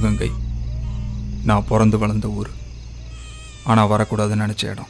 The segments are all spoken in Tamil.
சிவகங்கை நான் பிறந்து வளர்ந்த ஊர் ஆனால் வரக்கூடாதுன்னு நினச்ச இடம்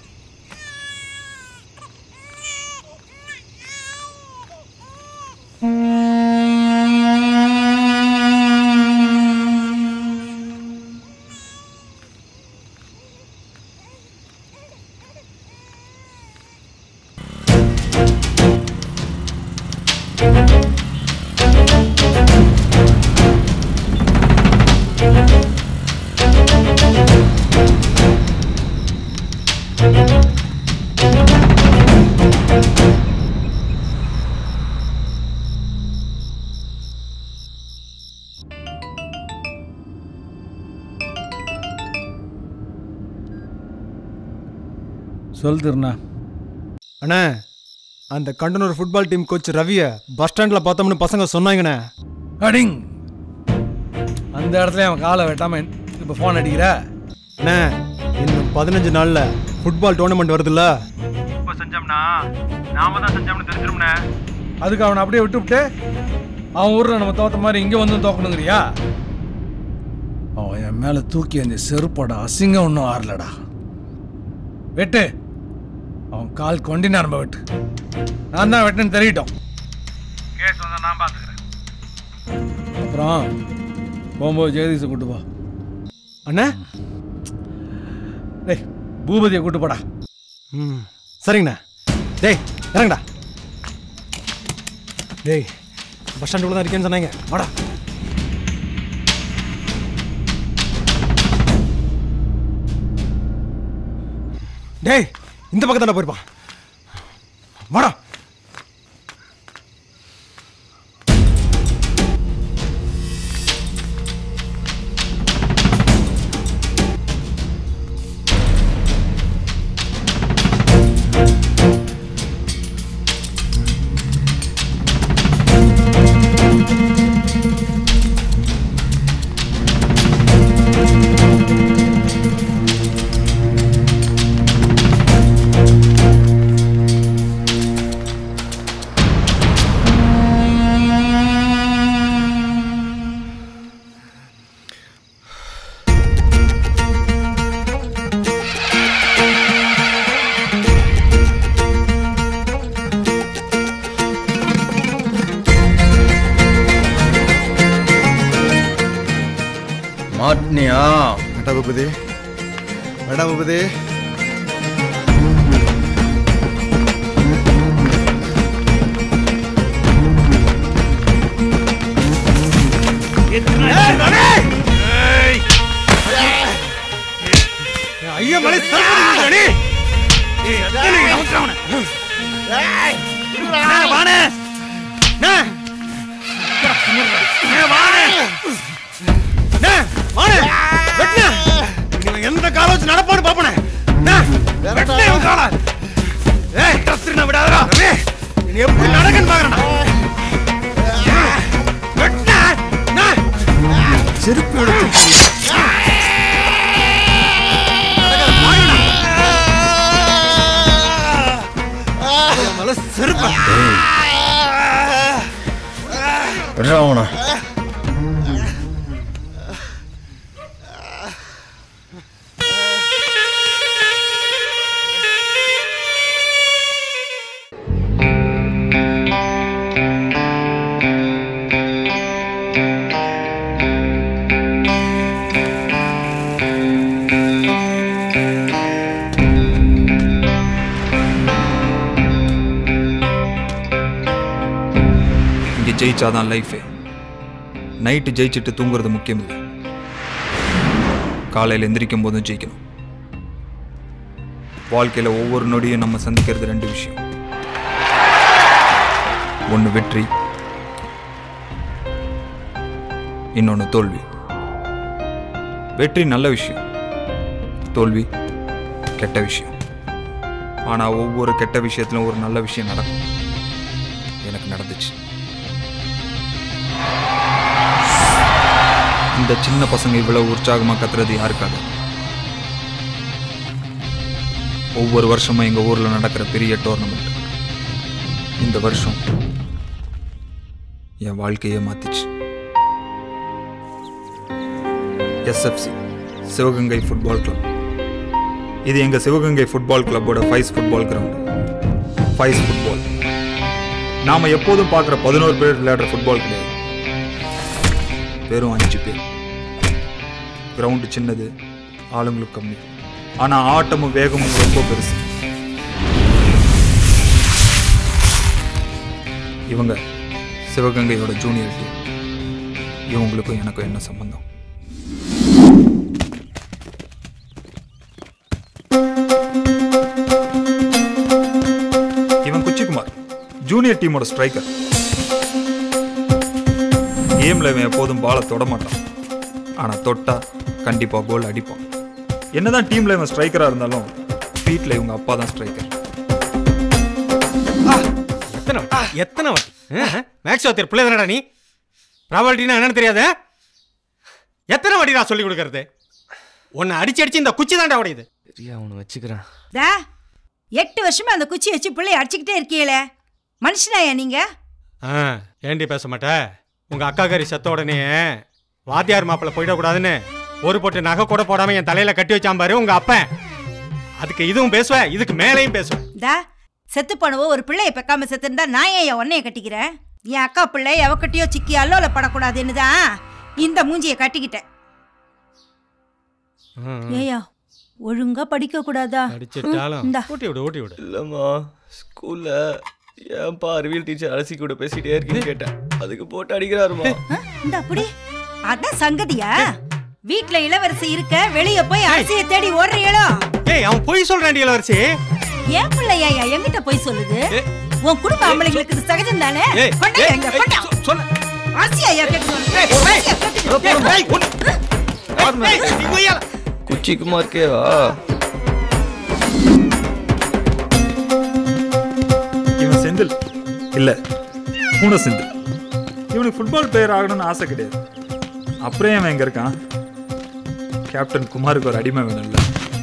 சொல் திருண்ணா அண்ணே அந்த கண்டனூர் ஃபுட்பால் டீம் கோச் ரவியை பஸ் ஸ்டாண்டில் பார்த்தோம்னு பசங்க சொன்னாங்கண்ணே அடிங் அந்த இடத்துல அவன் காலை வெட்டாம இப்போ ஃபோன் அடிக்கிற அண்ணே இன்னும் பதினஞ்சு நாளில் ஃபுட்பால் டோர்னமெண்ட் வருதுல்ல இப்போ செஞ்சோம்னா நாம தான் செஞ்சோம்னு தெரிஞ்சிரும்ண்ணே அதுக்கு அவனை அப்படியே விட்டு விட்டு அவன் ஊரில் நம்ம தோத்த மாதிரி இங்கே வந்து தோக்கணுங்கிறியா அவன் என் மேலே தூக்கி அந்த செருப்போட அசிங்கம் ஒன்றும் ஆறலடா வெட்டு அவன் கால் கொண்டினா நம்ம வெட்டு நான் தான் வெட்டுன்னு தெரியட்டும் கேஸ் வந்தா நான் பார்த்துக்கிறேன் அப்புறம் போகும்போது ஜெகதீஷை கூட்டு போ அண்ணே டேய் பூபதியை கூட்டு போடா ம் சரிங்கண்ணா டேய் இறங்கடா டேய் பஸ் ஸ்டாண்டுக்குள்ள தான் இருக்கேன்னு சொன்னாங்க வாடா டேய் இந்த பக்கத்தால போயிருப்பான் வாடா மாட்டினியா வேண்டாம் பூபதி வேண்டாம் பூபதி ஐயா மலை சரப்படி எந்த காலம் வச்சு நடப்பான்னு பாப்பனே விடாதா நீ எப்படி நடக்கன்னு பாக்குறேன் செருப்பு எடுத்து செருப்பு அவனை இங்கே ஜெயிச்சாதான் லைஃபே நைட்டு ஜெயிச்சுட்டு தூங்குறது முக்கியம் இல்லை காலையில் எந்திரிக்கும் போதும் ஜெயிக்கணும் வாழ்க்கையில் ஒவ்வொரு நொடியும் நம்ம சந்திக்கிறது ரெண்டு விஷயம் ஒன்று வெற்றி இன்னொன்று தோல்வி வெற்றி நல்ல விஷயம் தோல்வி கெட்ட விஷயம் ஆனால் ஒவ்வொரு கெட்ட விஷயத்திலும் ஒரு நல்ல விஷயம் நடக்கும் எனக்கு நடந்துச்சு இந்த சின்ன பசங்க இவ்வளவு உற்சாகமா கத்துறது யாருக்காக ஒவ்வொரு வருஷமும் எங்க ஊர்ல நடக்கிற பெரிய டோர்னமெண்ட் இந்த வருஷம் என் வாழ்க்கையே மாத்திச்சு எஸ்எஃப்சி சிவகங்கை ஃபுட்பால் கிளப் இது எங்கள் சிவகங்கை ஃபுட்பால் கிளப்போட ஃபைஸ் ஃபுட்பால் கிரவுண்ட் ஃபைஸ் ஃபுட்பால் நாம் எப்போதும் பார்க்குற பதினோரு பேர் விளையாடுற ஃபுட்பால் கிடையாது வெறும் அஞ்சு பேர் கிரவுண்டு சின்னது ஆளுங்களுக்கு கம்மி ஆனால் ஆட்டமும் வேகமும் ரொம்ப பெருசு இவங்க சிவகங்கையோட ஜூனியர் டீம் இவங்களுக்கும் எனக்கும் என்ன சம்பந்தம் இவன் குச்சிக்குமார் ஜூனியர் டீமோட ஸ்ட்ரைக்கர் கேம்ல இவன் எப்போதும் பாலை தொட மாட்டான் ஆனா தொட்டா கண்டிப்பா கோல் அடிப்பான் என்னதான் டீம்ல இவன் ஸ்ட்ரைக்கரா இருந்தாலும் வீட்டில் இவங்க அப்பா தான் ஸ்ட்ரைக்கர் எத்தனை வாட்டி எத்தனை வாட்டி மேக்ஸ் வாத்தியர் பிள்ளை தானடா நீ ப்ராபர்ட்டினா என்னன்னு தெரியாது எத்தனை வாட்டி நான் சொல்லி கொடுக்கறது உன்னை அடிச்சு அடிச்சு இந்த குச்சி தாண்டா உடையுது சரியா அவனை வச்சுக்கிறேன் தா எட்டு வருஷமா அந்த குச்சி வச்சு பிள்ளை அடிச்சுக்கிட்டே இருக்கீங்களே மனுஷனாயா நீங்க ஆ ஏண்டி பேச மாட்ட உங்க அக்கா கறி செத்த உடனே வாத்தியார் மாப்பிள்ள போயிடக்கூடாதுன்னு ஒரு பொட்டு நகை கூட போடாம என் தலையில கட்டி வச்சான் பாரு உங்க அப்பன் அதுக்கு இதுவும் பேசுவேன் இதுக்கு மேலேயும் பேசுவேன் தா செத்து போனவோ ஒரு பிள்ளைய பெக்காம செத்துருந்தா நான் ஏன் என் உன்னைய கட்டிக்கிறேன் என் அக்கா பிள்ளை எவக்கிட்டயோ சிக்கி அல்லோல படக்கூடாதுன்னு தான் இந்த மூஞ்சியை கட்டிக்கிட்டேன் ஏயா ஒழுங்கா படிக்க கூடாதா அடிச்சிட்டாலும் இந்தா. ஊட்டி விடு ஊட்டி விடு இல்லைம்மா ஸ்கூலில் ஏன்பா அறிவியல் டீச்சர் அலசி கூட பேசிட்டே இருக்கேன்னு கேட்டேன் அதுக்கு போட்டு அடிக்கிறாருமா இந்த அப்படி அதான் சங்கதியா வீட்ல இளவரசி இருக்க வெளிய போய் அரிசியை தேடி ஓடுறீங்களோ ஏய் அவன் பொய் சொல்றான்டி இளவரசி ஏன் பிள்ளையா என்கிட்ட போய் சொல்லுது உன் குடும்ப ஆம்பளைங்களுக்கு இது சகஜம் தானே ஏய், கொண்டா ஏய், எங்க, ஏய், கொண்டா. சொ- சொல்ல அரிசி ஐயா கேட்டு ஏய், ஏய், ஏய், ஏய், உன்- ஏய், நீ கொய்யால. குச்சிக்குமார்க்கேவா இவன் செந்தில் இல்ல பூனை செந்தில் இவனுக்கு ஃபுட்பால் பிளேயர் ஆகணும்னு ஆசை கிடையாது அப்புறம் அவன் எங்க இருக்கான் கேப்டன் குமாருக்கு ஒரு அடிமை வேணும்ல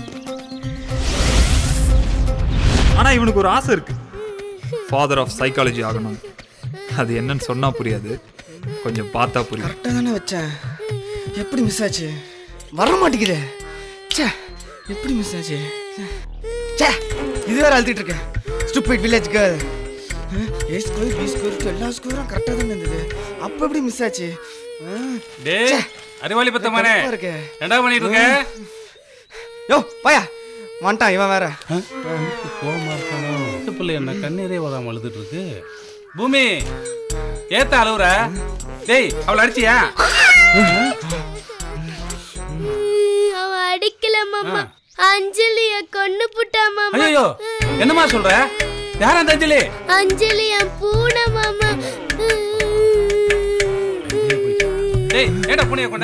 ஆனா இவனுக்கு ஒரு ஆசை இருக்கு ஃபாதர் ஆஃப் சைக்காலஜி ஆகணும் அது என்னன்னு சொன்னா புரியாது கொஞ்சம் பார்த்தா புரியும் கரெக்டாக தானே வச்சேன் எப்படி மிஸ் ஆச்சு வர மாட்டேங்குதே ச்சே எப்படி மிஸ் ஆச்சு ச்சே இது வேற அழுத்திட்டு இருக்கேன் stupid village girl A score B score எல்லா ஸ்கோரும் கரெக்டாக தானே இருந்தது அப்போ எப்படி மிஸ் ஆச்சு ஆ, டேய் அறிவாளி பத்தமானே கடுப்பா இருக்கே. என்ன பண்ணிட்டு இருக்க யோ பாயா வந்துட்டான் இவன் வேற கோவமா இருக்கானோ இந்த பிள்ளை என்ன கண்ணீரே வராம அழுதுட்டு இருக்கு பூமி ஏத்த அழுவுற டேய் அவளை அடிச்சியா அவன் அடிக்கல மாமா அஞ்சலிய கொன்னு புட்டா மாமா ஐயோ என்னம்மா சொல்ற யார் அந்த அஞ்சலி அஞ்சலி என் பூனை மாமா டேய் ஏடா புனிய கொண்ட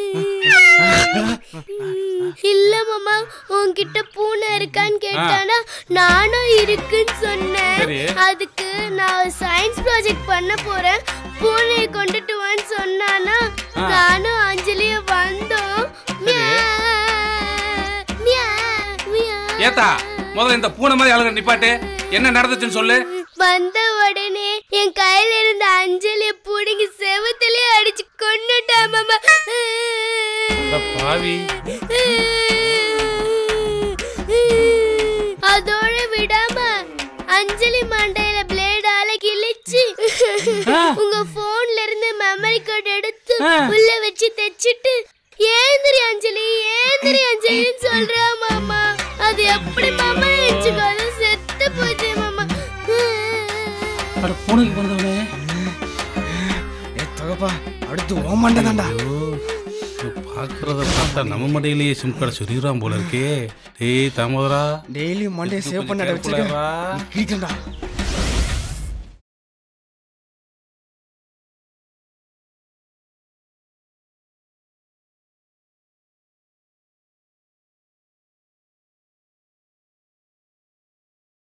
இல்ல மாமா உன்கிட்ட பூனை இருக்கான்னு கேட்டானா நானும் இருக்குன்னு சொன்னேன் சரி. அதுக்கு நான் சயின்ஸ் ப்ராஜெக்ட் பண்ண போறேன் பூனையை கொண்டுட்டு வான்னு சொன்னானா நானும் அஞ்சலியும் வந்தோம் மியா, மியா, மியா. ஏத்தா முதல்ல இந்த பூனை மாதிரி அழுகிற நிப்பாட்டு என்ன நடந்துச்சுன்னு சொல்லு வந்த உடனே என் கையில இருந்த அஞ்சலிய புடுங்கி செவத்திலே அடிச்சு கொன்னுட்டா மாமா பாவி அதோட விடாம அஞ்சலி மண்டையில பிளேடால கிழிச்சு உங்க போன்ல இருந்து மெமரி கார்டு எடுத்து உள்ள வச்சு தைச்சிட்டு ஏந்திரி அஞ்சலி ஏந்திரி அஞ்சலின்னு சொல்றா மாமா அது எப்படி மாமா நினைச்சுக்காது செத்து போச்சு மாமா அட பூனைக்கு பிறந்தவனே ஏ தகப்பா அடுத்து ஓமாண்ட தாண்டா பாக்குறத பார்த்தா நம்ம மடையிலேயே சிம் கார்டு சொல்லிடுறான் போல இருக்கே டேய் தாமோதரா டெய்லி மண்டே சேவ் பண்ண வச்சிருக்கேன் கிழிக்கண்டா